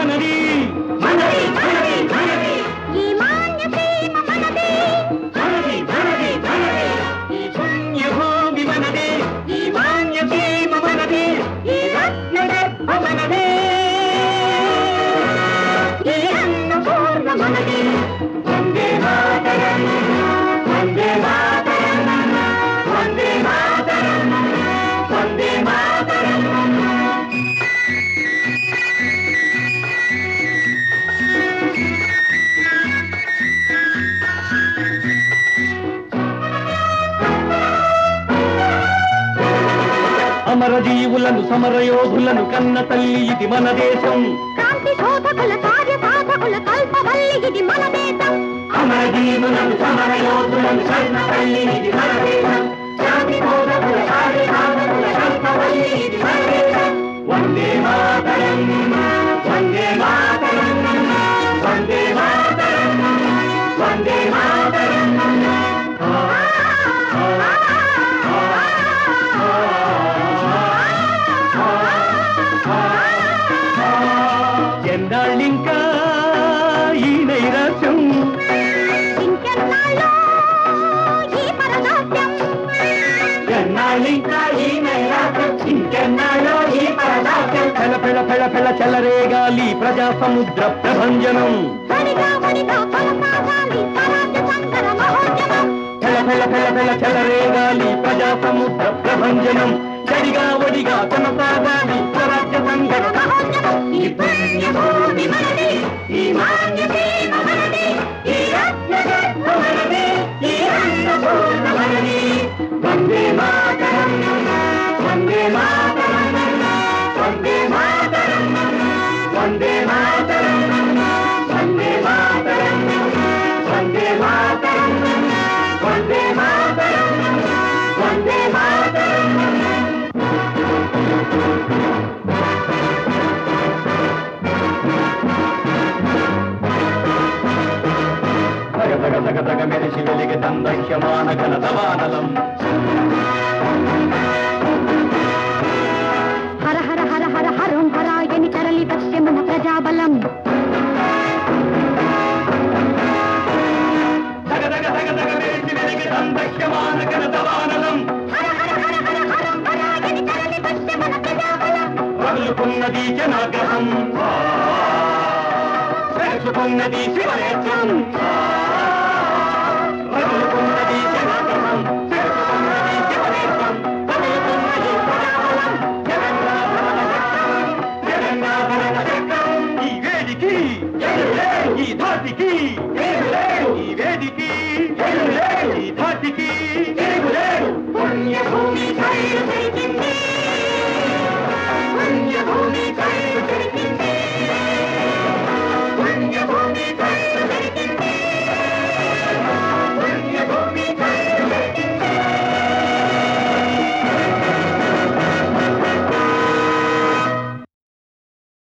మనది మనది మనది మనది ఈ మాన్యసీమ మనది మనది మనది మనది ఈ పుణ్యభూమి మనది ఈ మాన్యసీమ మనది ఈ రత్నగర్భ మనది ఈ అన్నపూర్ణ మనది వందే మాతరం వందే మాతరం వందే మాతరం వందే మాతరం అమరజీవులను సమరయోధులను కన్న తల్లి ఇది మన దేశం క్రాంతి శోధకుల కార్య సాధకుల కల్పవల్లి ఇది మన దేశం అమరజీవులను సమరయోధులను కన్న తల్లి ఇది మన దేశం శాంతి బోధకుల కార్యసాధకుల కల్పవల్లి ఇది మన దేశం వందే మాతరం వందే మాతరం వందే మాతరం వందే మాతరం ఎన్నాళ్ళింకా ఈ నైరాశ్యం ఇంకెన్నాళ్ళో ఈ పరదాస్యం ఎన్నాళ్ళింకా ఈ నైరాశ్యం ఇంకెన్నాళ్ళో ఈ పరదాస్యం పెళ పెళ పెళ పెళ చెలరేగాలి ప్రజా సముద్ర ప్రభంజనం వడిగా వడిగా కొనసాగాలి స్వరాజ్య సంకర మహోద్యమం పెళ పెళ పెళ పెళ చెలరేగాలి ప్రజా సముద్ర ప్రభంజనం చెడిగా ఒడిగా కొనసాగాలి స్వరాజ్య సంఘట మహోద్యమం ఈ పుణ్యభూమి మనది ఈ మాన్యసీమ మనది ఈ రత్నగర్భ మనది ఈ అన్నపూర్ణ మనది వందే మాతరం వందే మాతరం వందే మాతరం వందే మాతరం వందే మాతరం వందే మాతరం వందే మాతరం వందే మాతరం తగ తగ తగ తగ మెరిసి వెలిగి దందహ్యమాన గల దవానలం హర హర హర హర హరం హరాయని తరలి వచ్చే మన ప్రజాబలం తగ తగ తగ తగ మెరిసి వెలిగి దందహ్యమాన గల దవానలం హర హర హర హర హరం హరాయని తరలి వచ్చే మన ప్రజాబలం రగులుకున్నది జనాగ్రహం పెరుచుకున్నది శివనేత్రం రగులుకున్నది జనాగ్రహం పెరుచుకున్నది శివనేత్రం రగులుకున్నది ప్రజాబలం జగన్నాథరణ చక్రం జగన్నాథరణ చక్రం ఈ వేదికి ఈ ధాటికి ఈ వేదికి ఈ ధాటికి పుణ్యభూ